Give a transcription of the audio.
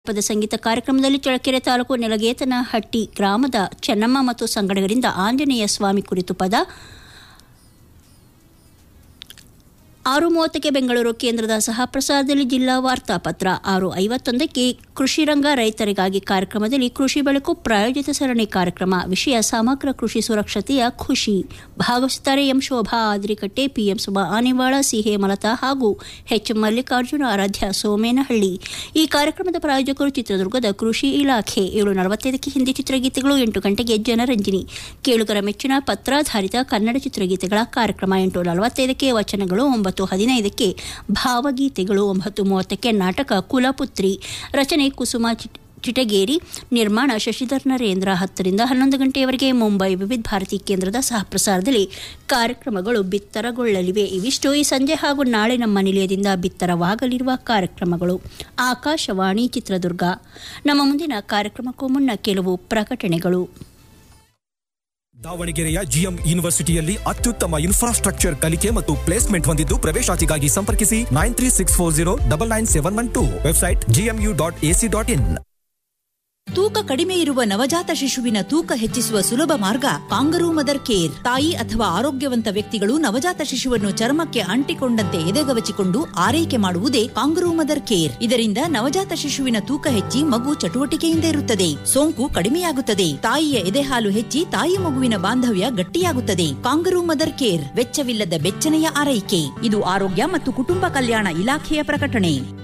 ಪದ ಸಂಗೀತ ಕಾರ್ಯಕ್ರಮದಲ್ಲಿ ಚಳ್ಳಕೆರೆ ತಾಲೂಕು ನೆಲಗೇತನಹಟ್ಟಿ ಗ್ರಾಮದ ಚೆನ್ನಮ್ಮ ಮತ್ತು ಸಂಗಡಿಗರಿಂದ ಆಂಜನೇಯ ಸ್ವಾಮಿ ಕುರಿತು ಪದ ಆರು ಮೂವತ್ತಕ್ಕೆ ಬೆಂಗಳೂರು ಕೇಂದ್ರದ ಸಹ ಪ್ರಸಾರದಲ್ಲಿ ಜಿಲ್ಲಾ ವಾರ್ತಾಪತ್ರ ಆರು ಐವತ್ತೊಂದಕ್ಕೆ ಕೃಷಿ ರಂಗ ರೈತರಿಗಾಗಿ ಕಾರ್ಯಕ್ರಮದಲ್ಲಿ ಕೃಷಿ ಬೆಳಕು ಪ್ರಾಯೋಜಿತ ಸರಣಿ ಕಾರ್ಯಕ್ರಮ ವಿಷಯ ಸಮಗ್ರ ಕೃಷಿ ಸುರಕ್ಷತೆಯ ಖುಷಿ ಭಾಗವಹಿಸುತ್ತಾರೆ M Shobha Adrikatte PM Suma Anivala C Hemalatha ಹಾಗೂ ಎಚ್ ಮಲ್ಲಿಕಾರ್ಜುನ ಆರಾಧ್ಯ ಸೋಮೇನಹಳ್ಳಿ ಈ ಕಾರ್ಯಕ್ರಮದ ಪ್ರಾಯೋಜಕರು ಚಿತ್ರದುರ್ಗದ ಕೃಷಿ ಇಲಾಖೆ ಏಳು ನಲವತ್ತೈದಕ್ಕೆ ಹಿಂದಿ ಚಿತ್ರಗೀತೆಗಳು ಎಂಟು ಗಂಟೆಗೆ ಜನರಂಜನಿ ಕೇಳುಗರ ಮೆಚ್ಚಿನ ಪತ್ರಾಧಾರಿತ ಕನ್ನಡ ಚಿತ್ರಗೀತೆಗಳ ಕಾರ್ಯಕ್ರಮ ಎಂಟು ನಲವತ್ತೈದಕ್ಕೆ ವಚನಗಳು ಒಂಬತ್ತು ಹದಿನೈದಕ್ಕೆ ಭಾವಗೀತೆಗಳು ಒಂಬತ್ತು ಮೂವತ್ತಕ್ಕೆ ನಾಟಕ ಕುಲಪುತ್ರಿ ರಚನೆ ಕುಸುಮ ಚಿಟ್- ಚಿಟಗೇರಿ ನಿರ್ಮಾಣ ಶಶಿಧರ್ ನರೇಂದ್ರ ಹತ್ತರಿಂದ ಹನ್ನೊಂದು ಗಂಟೆಯವರೆಗೆ ಮುಂಬೈ ವಿವಿಧ ಭಾರತಿ ಕೇಂದ್ರದ ಸಹಪ್ರಸಾರದಲ್ಲಿ ಕಾರ್ಯಕ್ರಮಗಳು ಬಿತ್ತರಗೊಳ್ಳಲಿವೆ ಇವಿಷ್ಟು ಈ ಸಂಜೆ ಹಾಗೂ ನಾಳೆ ನಮ್ಮ ನಿಲಯದಿಂದ ಬಿತ್ತರವಾಗಲಿರುವ ಕಾರ್ಯಕ್ರಮಗಳು ಆಕಾಶವಾಣಿ ಚಿತ್ರದುರ್ಗ ನಮ್ಮ ಮುಂದಿನ ಕಾರ್ಯಕ್ರಮಕ್ಕೂ ಮುನ್ನ ಕೆಲವು ಪ್ರಕಟಣೆಗಳು ದಾವಣಗೆರೆಯ ಜಿಎಂ ಯೂನಿವರ್ಸಿಟಿಯಲ್ಲಿ ಅತ್ಯುತ್ತಮ ಇನ್ಫ್ರಾಸ್ಟ್ರಕ್ಚರ್ ಕಲಿಕೆ ಮತ್ತು ಪ್ಲೇಸ್ಮೆಂಟ್ ಹೊಂದಿದ್ದು ಪ್ರವೇಶಾತಿಗಾಗಿ ಸಂಪರ್ಕಿಸಿ nine three six four zero double nine seven one two website GMU dot AC dot in ತೂಕ ಕಡಿಮೆ ಇರುವ ನವಜಾತ ಶಿಶುವಿನ ತೂಕ ಹೆಚ್ಚಿಸುವ ಸುಲಭ ಮಾರ್ಗ ಕಾಂಗರೂ ಮದರ್ ಕೇರ್ ತಾಯಿ ಅಥವಾ ಆರೋಗ್ಯವಂತ ವ್ಯಕ್ತಿಗಳು ನವಜಾತ ಶಿಶುವನ್ನು ಚರ್ಮಕ್ಕೆ ಅಂಟಿಕೊಂಡಂತೆ ಎದೆಗವಚಿಕೊಂಡು ಆರೈಕೆ ಮಾಡುವುದೇ ಕಾಂಗರೂ ಮದರ್ ಕೇರ್ ಇದರಿಂದ ನವಜಾತ ಶಿಶುವಿನ ತೂಕ ಹೆಚ್ಚಿ ಮಗು ಚಟುವಟಿಕೆಯಿಂದ ಇರುತ್ತದೆ ಸೋಂಕು ಕಡಿಮೆಯಾಗುತ್ತದೆ ತಾಯಿಯ ಎದೆಹಾಲು ಹೆಚ್ಚಿ ತಾಯಿ ಮಗುವಿನ ಬಾಂಧವ್ಯ ಗಟ್ಟಿಯಾಗುತ್ತದೆ ಕಾಂಗರೂ ಮದರ್ ಕೇರ್ ವೆಚ್ಚವಿಲ್ಲದ ಬೆಚ್ಚನೆಯ ಆರೈಕೆ ಇದು ಆರೋಗ್ಯ ಮತ್ತು ಕುಟುಂಬ ಕಲ್ಯಾಣ ಇಲಾಖೆಯ ಪ್ರಕಟಣೆ